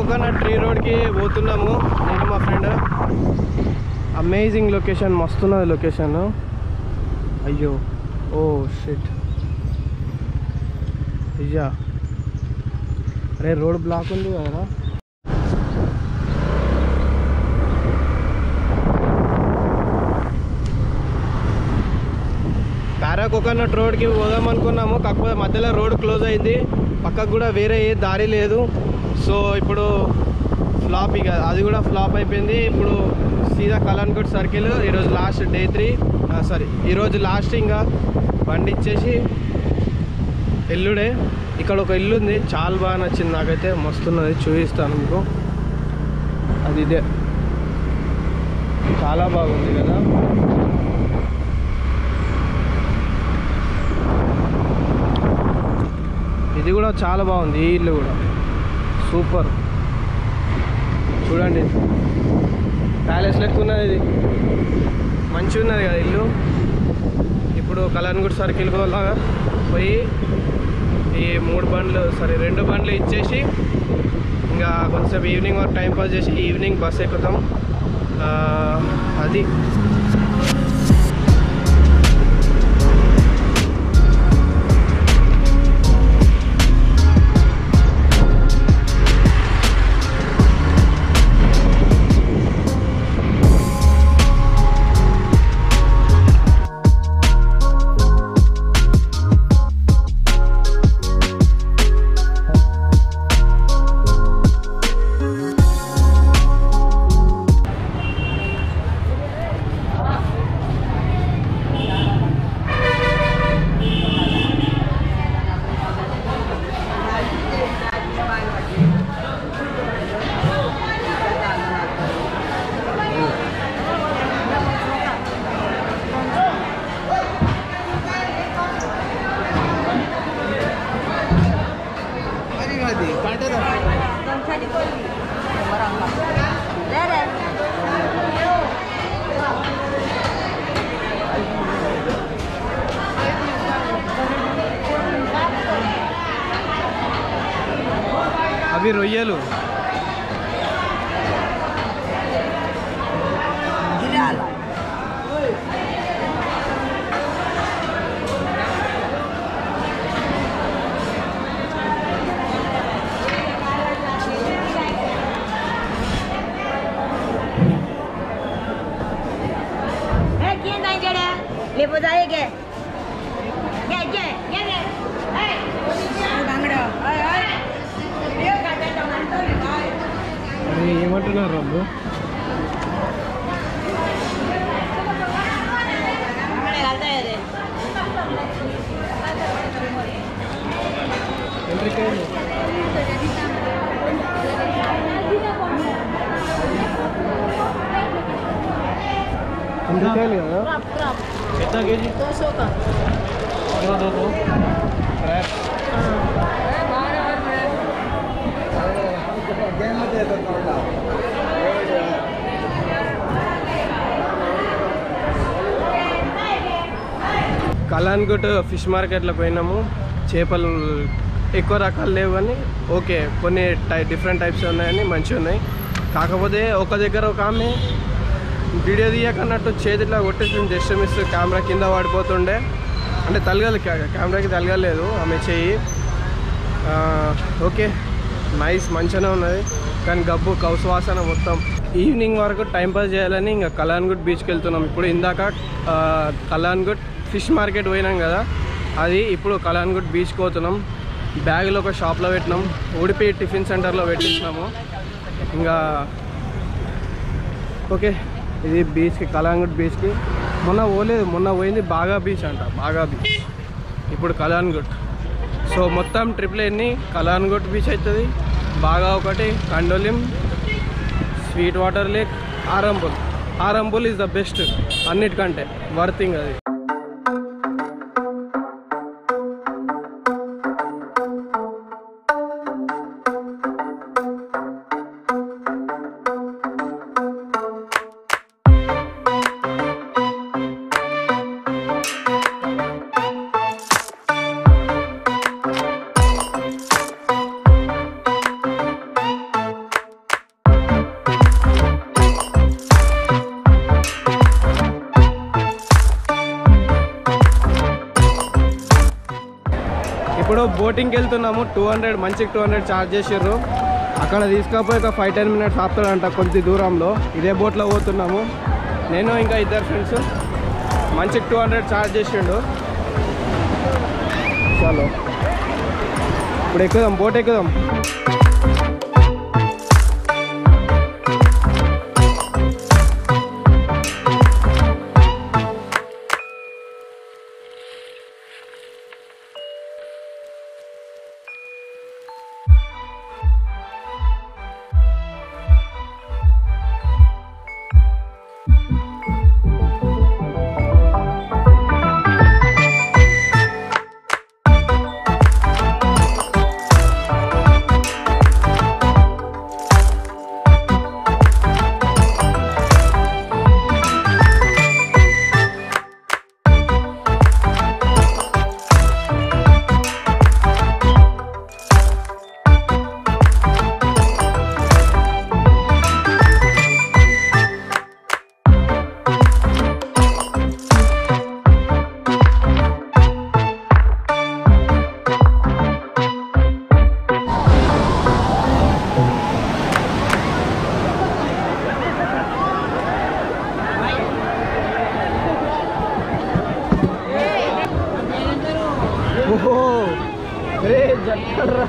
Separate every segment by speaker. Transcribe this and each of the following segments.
Speaker 1: Coconut tree రోడ్కి పోతున్నాము నేను మా ఫ్రెండ్ అమేజింగ్ లొకేషన్ మస్తున్నది లొకేషన్ అయ్యో ఓ షిట్ అయ్యా అరే రోడ్ బ్లాక్ ఉంది కదా పారా కోకోనట్ రోడ్కి పోదాం అనుకున్నాము కాకపోతే మధ్యలో రోడ్ క్లోజ్ అయింది పక్కకు కూడా వేరే ఏ దారి లేదు సో ఇప్పుడు ఫ్లాప్ ఇక అది కూడా ఫ్లాప్ అయిపోయింది ఇప్పుడు సీదా కలన్కోట్ సర్కిల్ ఈరోజు లాస్ట్ డే త్రీ సారీ ఈరోజు లాస్ట్ ఇంకా బండి ఇచ్చేసి ఎల్లుడే ఇక్కడ ఒక ఇల్లు ఉంది చాలా బాగా నచ్చింది నాకైతే మస్తున్నది చూపిస్తాను మీకు అది ఇదే చాలా బాగుంది కదా ఇది కూడా చాలా బాగుంది ఈ ఇల్లు కూడా సూపర్ చూడండి ప్యాలెస్ లెక్క ఉన్నది ఇది మంచిగా ఉన్నది కదా ఇల్లు ఇప్పుడు కళ్యాణ్గుడి సర్కిల్ లాగా పోయి ఈ మూడు బండ్లు సారీ రెండు బండ్లు ఇచ్చేసి ఇంకా కొంచెం ఈవినింగ్ వరకు టైం పాస్ చేసి ఈవినింగ్ బస్ ఎక్కుతాం ఆ, అది అవి రొయ్యలు
Speaker 2: Eh, ¿quién está en Jere? Le puedo dar que. Ya, ya, ya, ya. Eh. Bangro. Ay, ay. Yo canté tomando y ay.
Speaker 1: అవి ఏమంటున్నారు వాళ్ళు
Speaker 2: Hombre, alta de.
Speaker 1: ఎండ్రికాయలు ఎండ్రికాయలు కదా
Speaker 2: Crop, crop.
Speaker 1: ఎంత కేజీ
Speaker 2: Dos soca.
Speaker 1: దో దో దో క్రాప్ కలాన్గుట్ ఫిష్ మార్కెట్లో పోయినాము చేపలు ఎక్కువ రకాలు లేవు కానీ ఓకే కొన్ని టై డిఫరెంట్ టైప్స్ ఉన్నాయని మంచిగా ఉన్నాయి కాకపోతే ఒక దగ్గర ఒక ఆమె వీడియో తీయకన్నట్టు చేతిలో కొట్టేసి జస్ట్ మిస్ కెమెరా కింద పడిపోతుండే అంటే తలగలు కెమెరాకి తలగలేదు ఆమె చెయ్యి ఆ, ఓకే నైస్ మంచిగానే ఉన్నది కానీ గబ్బు కౌసు వాసన మొత్తం ఈవినింగ్ వరకు టైం పాస్ చేయాలని ఇంకా కళ్యాణ్గుట్ బీచ్కి వెళ్తున్నాం ఇప్పుడు ఇందాక ఆ, కళ్యాణ్గుట్ ఫిష్ మార్కెట్ పోయినాం కదా అది ఇప్పుడు కళ్యాణ్గుట్ బీచ్కి పోతున్నాం బ్యాగ్లో ఒక షాప్లో పెట్టినాం ఉడిపి టిఫిన్ సెంటర్లో పెట్టించినాము ఇంకా ఓకే ఇది బీచ్కి కళ్యాణ్గుట్ బీచ్కి మొన్న పోలేదు మొన్న పోయింది బాగా బీచ్ అంట బాగా బీచ్ ఇప్పుడు కళ్యాణ్గుట్ సో మొత్తం ట్రిప్లు ఎన్ని కలాన్గుట్ బీచ్ అవుతుంది బాగా ఒకటి Candolim sweet water lake Arambol Arambol is the best అన్నిటికంటే వర్తింగ్ అది బోటింగ్కి వెళ్తున్నాము టూ హండ్రెడ్ మంచికి టూ హండ్రెడ్ ఛార్జ్ చేసారు అక్కడ తీసుకపోయి ఒక ఫైవ్ టెన్ మినిట్స్ ఆపుతాడంట కొద్ది దూరంలో ఇదే బోట్లో పోతున్నాము నేను ఇంకా ఇద్దరు ఫ్రెండ్స్ మంచికి టూ హండ్రెడ్ ఛార్జ్ చేసిండు చలో ఇప్పుడు ఎక్కుదాం బోట్ ఎక్కుదాం ఓహో రే జక్కర్రా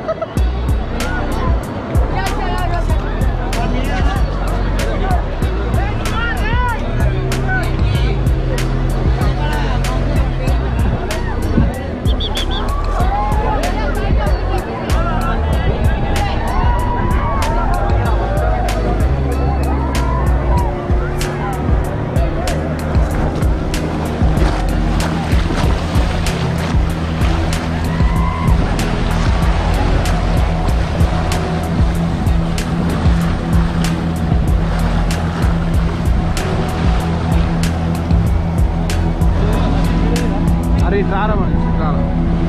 Speaker 1: అరే ఇటు రారా మరి ఇటు రారా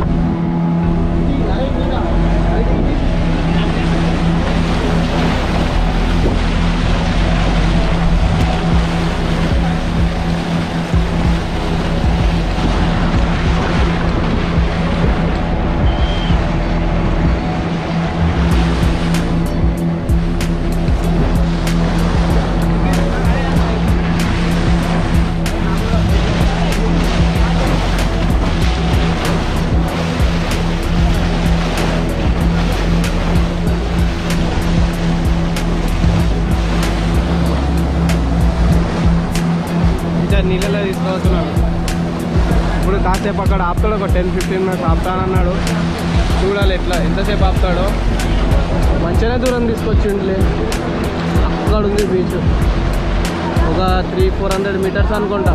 Speaker 1: ఇంకా నీళ్ళలో తీసుకువస్తున్నాడు ఇప్పుడు కాసేపు అక్కడ ఆపుతాడు ఒక టెన్ ఫిఫ్టీన్ మినిట్స్ ఆపుతానన్నాడు చూడాలి ఎట్లా ఎంతసేపు ఆపుతాడో మంచిగానే దూరం తీసుకొచ్చిండులే అక్కడ ఉంది బీచ్ ఒక త్రీ ఫోర్ హండ్రెడ్ మీటర్స్ అనుకుంటా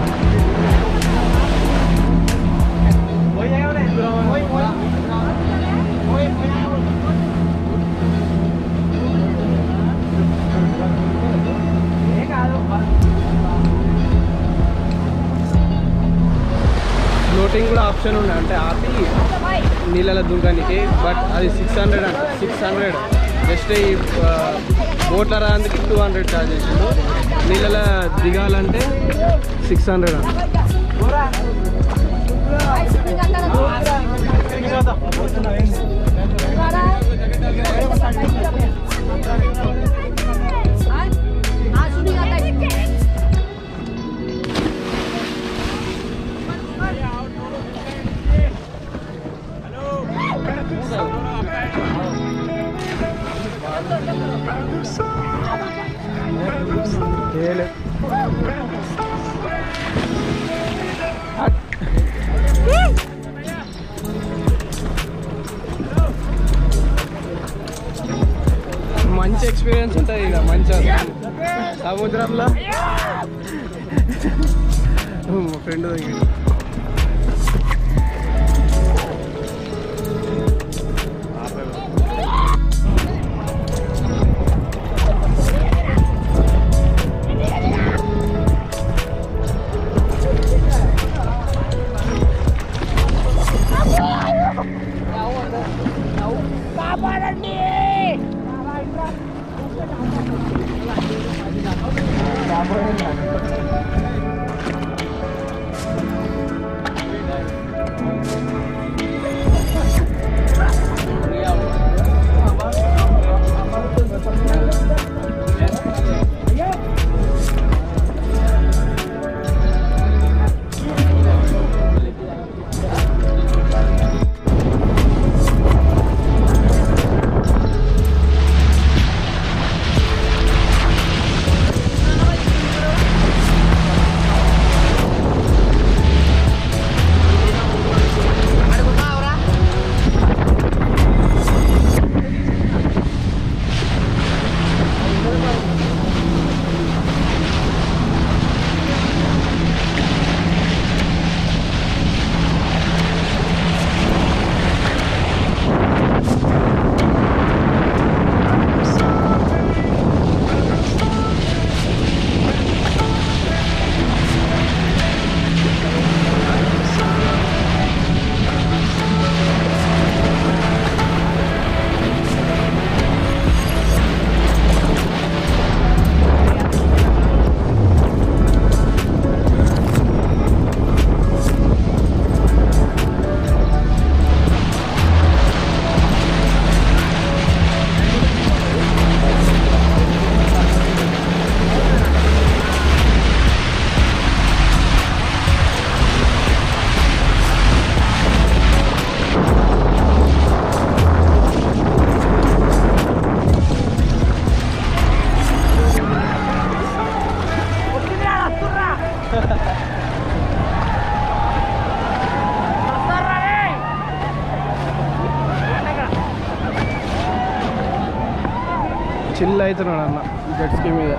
Speaker 1: ఫ్లోటింగ్ కూడా ఆప్షన్ ఉండే అంటే ఆపి నీళ్ళలో దుంకడానికి బట్ అది సిక్స్ హండ్రెడ్ అంట సిక్స్ హండ్రెడ్ జస్ట్ ఈ బోట్ల రాందుకు టూ హండ్రెడ్ ఛార్జ్ చేసిండు నీళ్ళలో దిగాలంటే సిక్స్ హండ్రెడ్ అంట ఏలే. మంచి ఎక్స్పీరియన్స్ ఉంటుంది ఇక మంచిగా సముద్రంలో మా ఫ్రెండ్ దగ్గర చిల్ అవుతున్నాడు అన్న జెట్ స్కీ మీద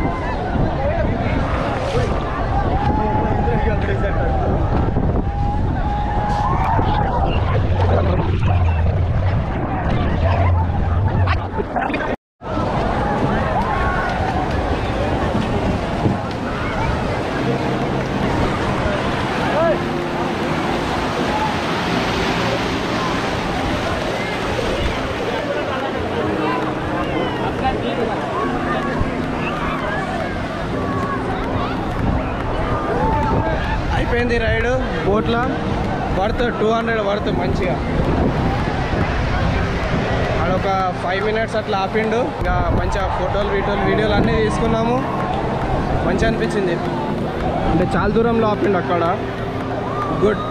Speaker 1: అయిపోయింది రైడ్ బోట్లో వర్త్ టూ హండ్రెడ్ వర్త్ మంచిగా ఆడొక ఫైవ్ మినిట్స్ అట్లా ఆపిండు ఇంకా మంచిగా ఫోటోలు వీటోలు వీడియోలు అన్నీ తీసుకున్నాము మంచిగా అనిపించింది అంటే చాలా దూరంలో ఆపిండు అక్కడ గుడ్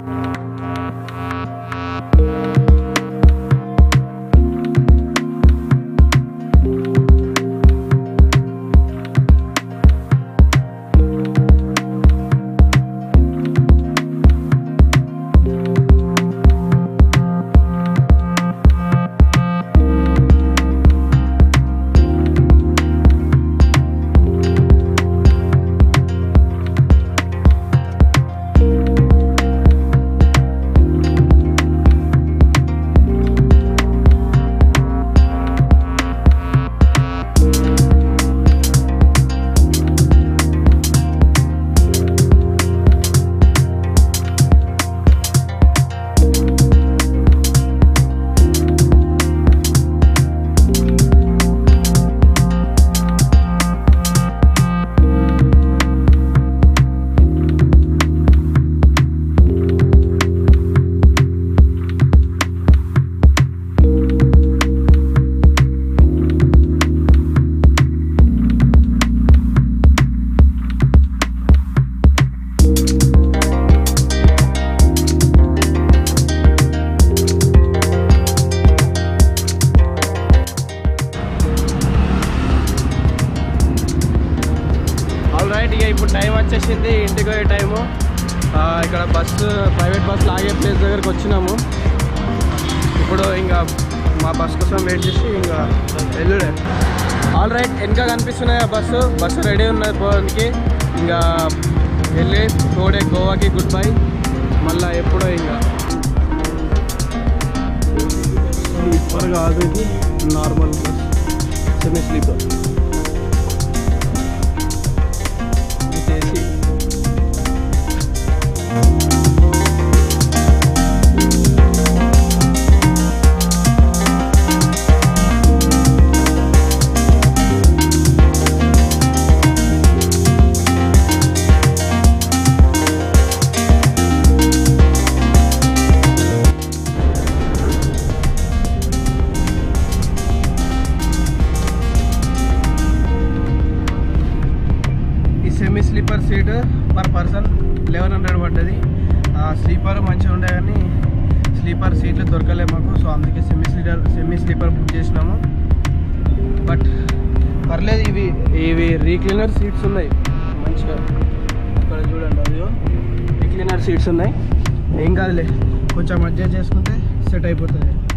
Speaker 1: ఆల్ రైట్ ఇక ఇప్పుడు టైం వచ్చేసింది ఇంటికి పోయే టైము ఆ, ఇక్కడ బస్సు ప్రైవేట్ బస్సు లాగే ప్లేస్ దగ్గరికి వచ్చినాము ఇప్పుడు ఇంకా మా బస్ కోసం వెయిట్ చేసి ఇంకా వెళ్ళుడే ఆల్ రైట్ వెనక కనిపిస్తున్నాయి ఆ బస్సు బస్సు రెడీ ఉన్నది పోవడానికి ఇంకా వెళ్ళి తోడే గోవాకి గుడ్ బై మళ్ళీ ఎప్పుడో ఇంకా స్లీపర్ కాదు ఇది నార్మల్ బస్ సెమీ స్లీపర్ చేసి ఈ semi sleeper seat per person eleven hundred పడ్డది ఆ స్లీపర్ మంచిగా ఉండే కానీ స్లీపర్ సీట్లు దొరకలే మాకు సో అందుకే semi sleeper semi sleeper book చేసినాము బట్ పర్లేదు ఇవి ఇవి రీక్లీనర్ సీట్స్ ఉన్నాయి మంచిగా అక్కడ చూడండి అదిగో రీక్లీనర్ సీట్స్ ఉన్నాయి ఏం కాదులే కొంచెం అడ్జస్ట్ చేసుకుంటే సెట్ అయిపోతుంది